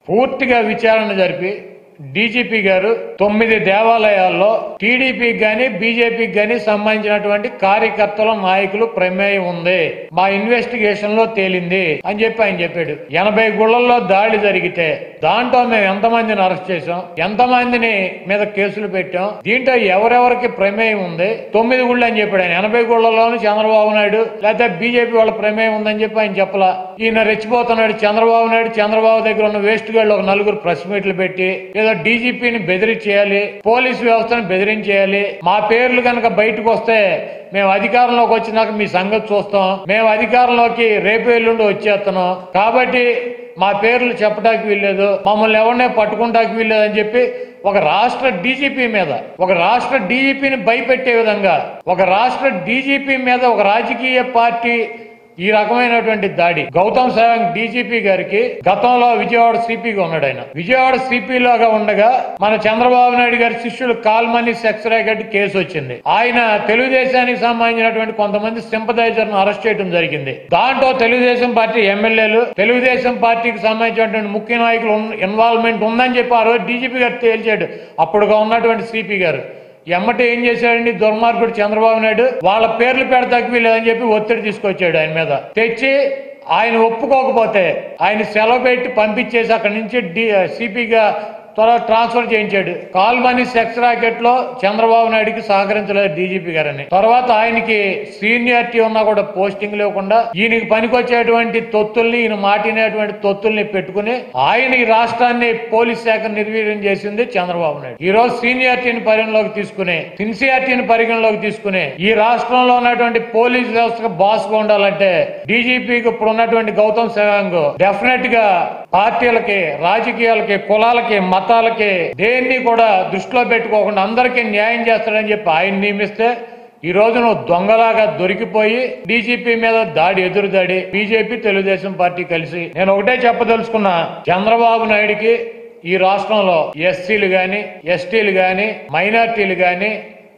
పూర్తిగా విచారణ జరిపి డీజీపీ గారు తొమ్మిది దేవాలయాల్లో టీడీపీకి గాని బీజేపీకి గాని సంబంధించినటువంటి కార్యకర్తల నాయకులు ప్రమేయం ఉంది మా ఇన్వెస్టిగేషన్ లో తేలింది అని చెప్పి ఆయన చెప్పాడు ఎనభై గుళ్లలో దాడి జరిగితే దాంట్లో మేము ఎంతమందిని అరెస్ట్ చేశాం ఎంతమందిని మీద కేసులు పెట్టాం దీంట్లో ఎవరెవరికి ప్రమేయం ఉంది తొమ్మిది గుళ్ళు అని చెప్పాడు ఆయన ఎనభై గుళ్లలోనూ చంద్రబాబు నాయుడు లేకపోతే బీజేపీ వాళ్ళ ప్రమేయం ఉందని చెప్పి ఆయన చెప్పలా ఈయన రెచ్చిపోతున్నాడు చంద్రబాబు నాయుడు చంద్రబాబు దగ్గర ఉన్న వేస్ట్ గాళ్ళు ఒక నలుగురు ప్రెస్ మీట్లు పెట్టి ఏదో డీజీపీని బెదిరించేయాలి పోలీసు వ్యవస్థను బెదిరించేయాలి మా పేర్లు కనుక బయటకు వస్తే మేము అధికారంలోకి వచ్చినాక మీ సంగతి చూస్తాం మేము అధికారంలోకి రేపు ఎల్లుండి వచ్చేస్తున్నాం కాబట్టి మా పేర్లు చెప్పడానికి వీల్లేదు మమ్మల్ని ఎవరినే పట్టుకుంటానికి వీల్లేదు అని చెప్పి ఒక రాష్ట్ర డీజీపీ మీద ఒక రాష్ట్ర డీజీపీని భయపెట్టే విధంగా ఒక రాష్ట్ర డీజీపీ మీద ఒక రాజకీయ పార్టీ ఈ రకమైనటువంటి దాడి గౌతమ్ సవాంగ్ డీజీపీ గారికి గతంలో విజయవాడ సిపిగా ఉన్నాడు ఆయన విజయవాడ సిపి లాగా ఉండగా మన చంద్రబాబు నాయుడు గారి శిష్యుడు కాల్మనీ సెక్స్ ర్యాకెట్ కేసు వచ్చింది ఆయన తెలుగుదేశానికి సంబంధించినటువంటి కొంతమంది సింపదైజర్ ను అరెస్ట్ చేయడం జరిగింది దాంట్లో తెలుగుదేశం పార్టీ ఎమ్మెల్యేలు తెలుగుదేశం పార్టీకి సంబంధించినటువంటి ముఖ్య నాయకులు ఇన్వాల్వ్మెంట్ ఉందని చెప్పి ఆ రోజు డీజీపీ గారు తేల్చాడు అప్పుడుగా ఉన్నటువంటి సిపి గారు ఎమ్మటే ఏం చేశాడండి దుర్మార్గుడు చంద్రబాబు నాయుడు వాళ్ళ పేర్లు పెడతాకి వీలేదని చెప్పి ఒత్తిడి తీసుకొచ్చాడు ఆయన మీద తెచ్చి ఆయన ఒప్పుకోకపోతే ఆయన సెలవు పెట్టి పంపించేసి అక్కడి నుంచి డి సిపిగా త్వర ట్రాన్స్ఫర్ చేయించాడు కాల్మనీ సెక్స్ రాకెట్ లో చంద్రబాబు నాయుడుకి సహకరించలేదు డీజీపీ గారని తర్వాత ఆయనకి సీనియారిటీ ఉన్నా కూడా పోస్టింగ్ లేకుండా ఈయనకి పనికొచ్చేటువంటి తొత్తుల్ని ఈయన మాటినటువంటి తొత్తుల్ని పెట్టుకుని ఆయన ఈ రాష్ట్రాన్ని పోలీస్ శాఖ నిర్వీర్యం చేసింది చంద్రబాబు నాయుడు ఈ రోజు సీనియారిటీని పరిగణలోకి తీసుకుని సిన్సియారిటీని పరిగణలోకి తీసుకుని ఈ రాష్ట్రంలో ఉన్నటువంటి పోలీస్ వ్యవస్థకు బాస్ గా ఉండాలంటే డీజీపీకి ఇప్పుడు ఉన్నటువంటి గౌతమ్ సవాంగ్ డెఫినెట్ గా పార్టీలకి రాజకీయాలకి కులాలకి మతాలకి దేన్ని కూడా దృష్టిలో పెట్టుకోకుండా అందరికీ న్యాయం చేస్తాడని చెప్పి ఆయన నియమిస్తే ఈ రోజు నువ్వు దొంగలాగా దొరికిపోయి డీజీపీ మీద దాడి ఎదురు దాడి బీజేపీ తెలుగుదేశం పార్టీ కలిసి నేను ఒకటే చెప్పదలుచుకున్నా చంద్రబాబు నాయుడికి ఈ రాష్ట్రంలో ఎస్సీలు గాని ఎస్టీలు గాని మైనార్టీలు గాని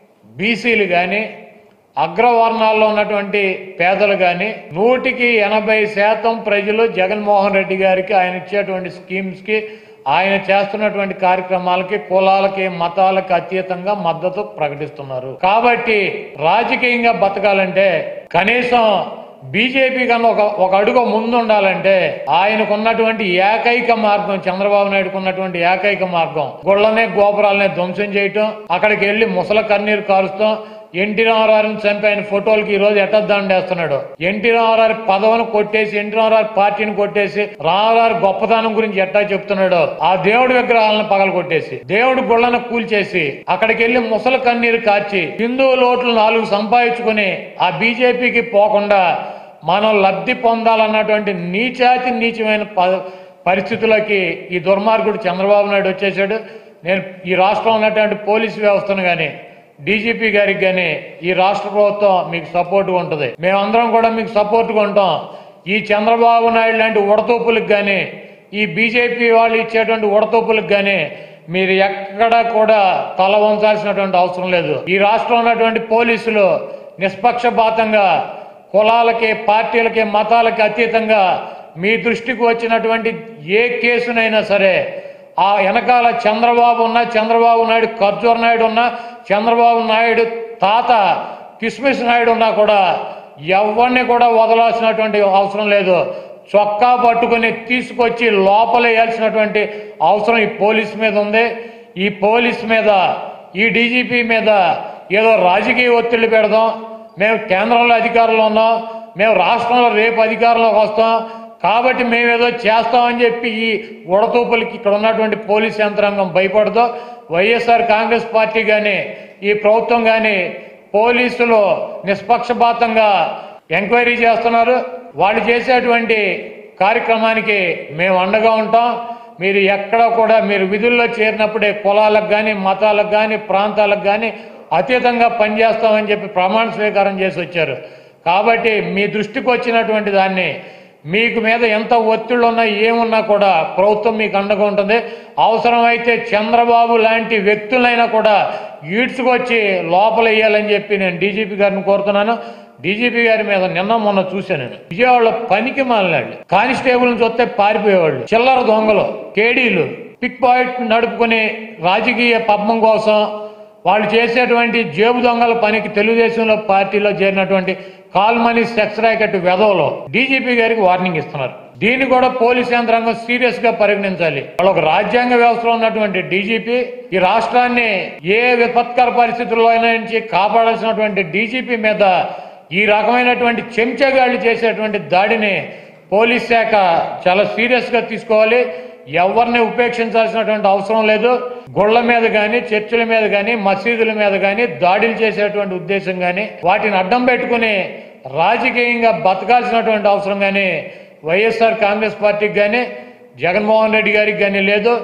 బీసీలు గాని అగ్రవర్ణాల్లో ఉన్నటువంటి పేదలు గాని నూటికి ఎనభై శాతం ప్రజలు జగన్మోహన్ రెడ్డి గారికి ఆయన ఇచ్చేటువంటి స్కీమ్స్ కి ఆయన చేస్తున్నటువంటి కార్యక్రమాలకి కులాలకి మతాలకి అతీతంగా మద్దతు ప్రకటిస్తున్నారు కాబట్టి రాజకీయంగా బతకాలంటే కనీసం బీజేపీ కన్నా ఒక ఒక అడుగు ముందు ఉండాలంటే ఆయనకు ఉన్నటువంటి ఏకైక మార్గం చంద్రబాబు నాయుడుకు ఉన్నటువంటి ఏకైక మార్గం గుళ్ళనే గోపురాలనే ధ్వంసం చేయటం అక్కడికి వెళ్లి ముసల కన్నీరు కారుస్తాం ఎన్టీ రామారావుని చంపి ఆయన ఫోటోలకి ఈ రోజు ఎట్టద్దాండి వేస్తున్నాడు ఎన్టీ రామారావు పదవిని కొట్టేసి ఎన్టీ రామారావు పార్టీని కొట్టేసి రామారావు గొప్పతనం గురించి ఎట్టా చెప్తున్నాడు ఆ దేవుడి విగ్రహాలను పగల కొట్టేసి దేవుడి గుళ్ళను కూల్చేసి అక్కడికి వెళ్లి ముసల కన్నీరు కార్చి హిందూ లోట్లు నాలుగు సంపాదించుకుని ఆ బీజేపీకి పోకుండా మనం లబ్ధి పొందాలన్నటువంటి నీచాతి నీచమైన ప- పరిస్థితులకి ఈ దుర్మార్గుడు చంద్రబాబు నాయుడు వచ్చేసాడు నేను ఈ రాష్ట్రంలో ఉన్నటువంటి పోలీసు వ్యవస్థను గాని డీజీపీ గారికి గాని ఈ రాష్ట్ర ప్రభుత్వం మీకు సపోర్ట్గా ఉంటుంది మేమందరం కూడా మీకు సపోర్ట్గా ఉంటాం ఈ చంద్రబాబు నాయుడు లాంటి ఉడతూపులకు గాని ఈ బీజేపీ వాళ్ళు ఇచ్చేటువంటి ఉడతూపులకు గాని మీరు ఎక్కడ కూడా తల వంచాల్సినటువంటి అవసరం లేదు ఈ రాష్ట్రంలో ఉన్నటువంటి పోలీసులు నిష్పక్షపాతంగా కులాలకి పార్టీలకి మతాలకి అతీతంగా మీ దృష్టికి వచ్చినటువంటి ఏ కేసునైనా సరే ఆ వెనకాల చంద్రబాబు ఉన్నా చంద్రబాబు నాయుడు ఖర్జూర్ నాయుడు ఉన్నా చంద్రబాబు నాయుడు తాత కిస్మిస్ నాయుడు ఉన్నా కూడా ఎవరిని కూడా వదలాల్సినటువంటి అవసరం లేదు చొక్కా పట్టుకుని తీసుకొచ్చి లోపల వేయాల్సినటువంటి అవసరం ఈ పోలీస్ మీద ఉంది ఈ పోలీస్ మీద ఈ డీజీపీ మీద ఏదో రాజకీయ ఒత్తిళ్లు పెడదాం మేము కేంద్రంలో అధికారంలో ఉన్నాం మేము రాష్ట్రంలో రేపు అధికారంలోకి వస్తాం కాబట్టి మేమేదో చేస్తామని చెప్పి ఈ ఉడతూపులకి ఇక్కడ ఉన్నటువంటి పోలీస్ యంత్రాంగం భయపడదు వైఎస్ఆర్ కాంగ్రెస్ పార్టీ కానీ ఈ ప్రభుత్వం కానీ పోలీసులు నిష్పక్షపాతంగా ఎంక్వైరీ చేస్తున్నారు వాళ్ళు చేసేటువంటి కార్యక్రమానికి మేము అండగా ఉంటాం మీరు ఎక్కడ కూడా మీరు విధుల్లో చేరినప్పుడే కులాలకు కానీ మతాలకు కానీ ప్రాంతాలకు కానీ అతీతంగా పనిచేస్తామని చెప్పి ప్రమాణ స్వీకారం చేసి వచ్చారు కాబట్టి మీ దృష్టికి వచ్చినటువంటి దాన్ని మీకు మీద ఎంత ఒత్తిళ్ళు ఉన్నా ఏమున్నా కూడా ప్రభుత్వం మీకు అండగా ఉంటుంది అవసరమైతే చంద్రబాబు లాంటి వ్యక్తులైనా కూడా ఈడ్చుకొచ్చి లోపల వేయాలని చెప్పి నేను డీజీపీ గారిని కోరుతున్నాను డీజీపీ గారి మీద నిన్న మొన్న చూశాను నేను విజయవాడలో పనికి మాలినాళ్ళు కానిస్టేబుల్ చూస్తే పారిపోయేవాళ్ళు చిల్లర దొంగలు కేడీలు పిక్ పాయింట్ నడుపుకుని రాజకీయ పద్మం కోసం వాళ్ళు చేసేటువంటి జేబు దొంగల పనికి తెలుగుదేశంలో పార్టీలో చేరినటువంటి కాల్మనీ సెక్స్ ర్యాకెట్ వెధవలో డీజీపీ గారికి వార్నింగ్ ఇస్తున్నారు దీన్ని కూడా పోలీస్ యంత్రాంగం సీరియస్ గా పరిగణించాలి వాళ్ళు ఒక రాజ్యాంగ వ్యవస్థలో ఉన్నటువంటి డీజీపీ ఈ రాష్ట్రాన్ని ఏ విపత్కర పరిస్థితుల్లో అయినా నుంచి కాపాడాల్సినటువంటి డీజీపీ మీద ఈ రకమైనటువంటి చెంచగాళ్ళు చేసేటువంటి దాడిని పోలీస్ శాఖ చాలా సీరియస్ గా తీసుకోవాలి ఎవరిని ఉపేక్షించాల్సినటువంటి అవసరం లేదు గుళ్ళ మీద గాని చర్చిల మీద గాని మసీదుల మీద గాని దాడులు చేసేటువంటి ఉద్దేశం గాని వాటిని అడ్డం పెట్టుకుని రాజకీయంగా బతకాల్సినటువంటి అవసరం గాని వైఎస్ఆర్ కాంగ్రెస్ పార్టీకి గాని జగన్మోహన్ రెడ్డి గారికి గాని లేదు